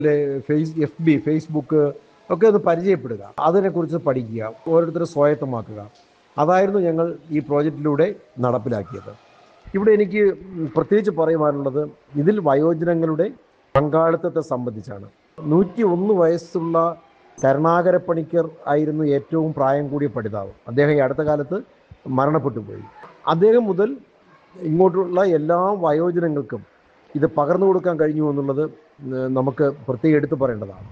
face F B Facebook ഒക്കെ ഒന്ന് പരിചയപ്പെടുക അതിനെക്കുറിച്ച് പഠിക്കുക ഓരോരുത്തരെ സ്വായത്തമാക്കുക അതായിരുന്നു ഞങ്ങൾ ഈ പ്രോജക്റ്റിലൂടെ നടപ്പിലാക്കിയത് ഇവിടെ എനിക്ക് പ്രത്യേകിച്ച് പറയുവാനുള്ളത് ഇതിൽ വയോജനങ്ങളുടെ പങ്കാളിത്തത്തെ സംബന്ധിച്ചാണ് നൂറ്റി ഒന്ന് വയസ്സുള്ള കരുണാകര പണിക്കർ ആയിരുന്നു ഏറ്റവും പ്രായം കൂടിയ പഠിതാവ് അദ്ദേഹം ഈ അടുത്ത കാലത്ത് മരണപ്പെട്ടു പോയി അദ്ദേഹം മുതൽ ഇങ്ങോട്ടുള്ള എല്ലാ വയോജനങ്ങൾക്കും ഇത് പകർന്നു കൊടുക്കാൻ കഴിഞ്ഞു എന്നുള്ളത് ഏഹ്, നമുക്ക് പ്രത്യേകം എടുത്തു പറയേണ്ടതാണ്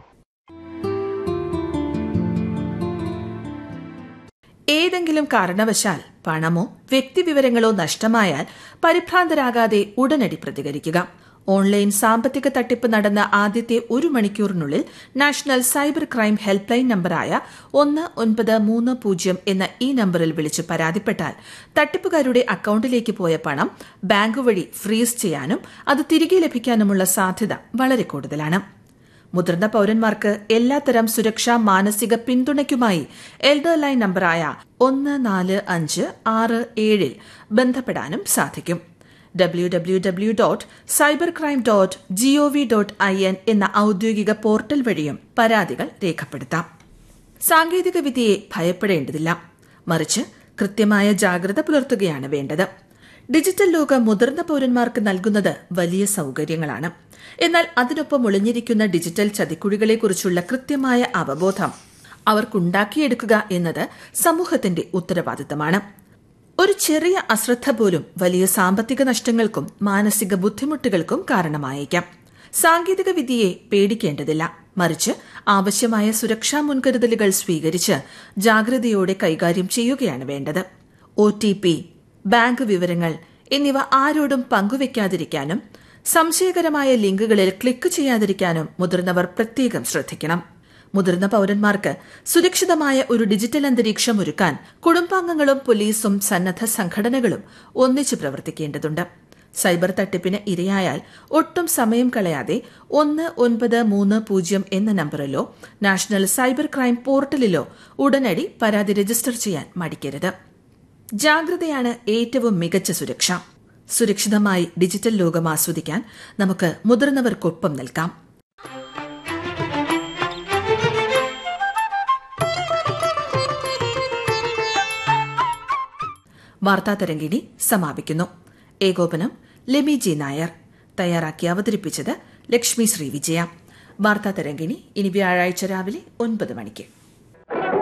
ഏതെങ്കിലും കാരണവശാൽ പണമോ വ്യക്തിവിവരങ്ങളോ നഷ്ടമായാൽ പരിഭ്രാന്തരാകാതെ ഉടനടി പ്രതികരിക്കുക ഓൺലൈൻ സാമ്പത്തിക തട്ടിപ്പ് നടന്ന ആദ്യത്തെ ഒരു മണിക്കൂറിനുള്ളിൽ national cyber crime help line നമ്പറായ ഒന്ന് ഒൻപത് മൂന്ന് പൂജ്യം എന്ന ഈ നമ്പറിൽ വിളിച്ച് പരാതിപ്പെട്ടാൽ തട്ടിപ്പുകാരുടെ അക്കൌണ്ടിലേക്ക് പോയ പണം ബാങ്ക് വഴി ഫ്രീസ് ചെയ്യാനും അത് തിരികെ ലഭിക്കാനുമുള്ള സാധ്യത വളരെ കൂടുതലാണ് മുതിർന്ന പൌരന്മാർക്ക് എല്ലാത്തരം സുരക്ഷാ മാനസിക പിന്തുണയ്ക്കുമായി എൽഡർ ലൈൻ നമ്പറായ ഒന്ന് നാല് അഞ്ച് ആറ് ഏഴിൽ ബന്ധപ്പെടാനും സാധിക്കും W W W dot cyber crime dot G O V dot I N എന്ന ഔദ്യോഗിക പോർട്ടൽ വഴിയും പരാതികൾ രേഖപ്പെടുത്താം സാങ്കേതിക വിദ്യയെ ഭയപ്പെടേണ്ടതില്ല മറിച്ച് കൃത്യമായ ജാഗ്രത പുലർത്തുകയാണ് വേണ്ടത് ഡിജിറ്റൽ ലോകം മുതിർന്ന പൌരന്മാർക്ക് നൽകുന്നത് വലിയ സൌകര്യങ്ങളാണ് എന്നാൽ അതിനൊപ്പം ഒളിഞ്ഞിരിക്കുന്ന ഡിജിറ്റൽ ചതിക്കുഴികളെക്കുറിച്ചുള്ള കൃത്യമായ അവബോധം അവർക്കുണ്ടാക്കിയെടുക്കുക എന്നത് സമൂഹത്തിന്റെ ഉത്തരവാദിത്തമാണ് ഒരു ചെറിയ അശ്രദ്ധ പോലും വലിയ സാമ്പത്തിക നഷ്ടങ്ങൾക്കും മാനസിക ബുദ്ധിമുട്ടുകൾക്കും കാരണമായേക്കാം സാങ്കേതിക വിദ്യയെ പേടിക്കേണ്ടതില്ല മറിച്ച് ആവശ്യമായ സുരക്ഷാ മുൻകരുതലുകൾ സ്വീകരിച്ച് ജാഗ്രതയോടെ കൈകാര്യം ചെയ്യുകയാണ് വേണ്ടത് ഒ ടി പി ബാങ്ക് വിവരങ്ങൾ എന്നിവ ആരോടും പങ്കുവയ്ക്കാതിരിക്കാനും സംശയകരമായ ലിങ്കുകളിൽ ക്ലിക്ക് ചെയ്യാതിരിക്കാനും മുതിർന്നവർ പ്രത്യേകം ശ്രദ്ധിക്കണം മുതിർന്ന പൌരന്മാർക്ക് സുരക്ഷിതമായ ഒരു ഡിജിറ്റൽ അന്തരീക്ഷം ഒരുക്കാൻ കുടുംബാംഗങ്ങളും പോലീസും സന്നദ്ധ സംഘടനകളും ഒന്നിച്ചു പ്രവർത്തിക്കേണ്ടതുണ്ട് സൈബർ തട്ടിപ്പിന് ഇരയായാൽ ഒട്ടും സമയം കളയാതെ ഒന്ന് ഒൻപത് മൂന്ന് പൂജ്യം എന്ന നമ്പറിലോ നാഷണൽ സൈബർ ക്രൈം പോർട്ടലിലോ ഉടനടി പരാതി രജിസ്റ്റർ ചെയ്യാൻ മടിക്കരുത് ജാഗ്രതയാണ് ഏറ്റവും മികച്ച സുരക്ഷ സുരക്ഷിതമായി ഡിജിറ്റൽ ലോകം ആസ്വദിക്കാൻ നമുക്ക് മുതിർന്നവർക്കൊപ്പം നിൽക്കാം വാർത്താ തരംഗിണി സമാപിക്കുന്നു ഏകോപനം ലെമി ജി നായർ തയ്യാറാക്കി അവതരിപ്പിച്ചത് ലക്ഷ്മി ശ്രീ വിജയ വാർത്താ തരംഗിണി ഇനി വ്യാഴാഴ്ച രാവിലെ ഒൻപത് മണിക്ക്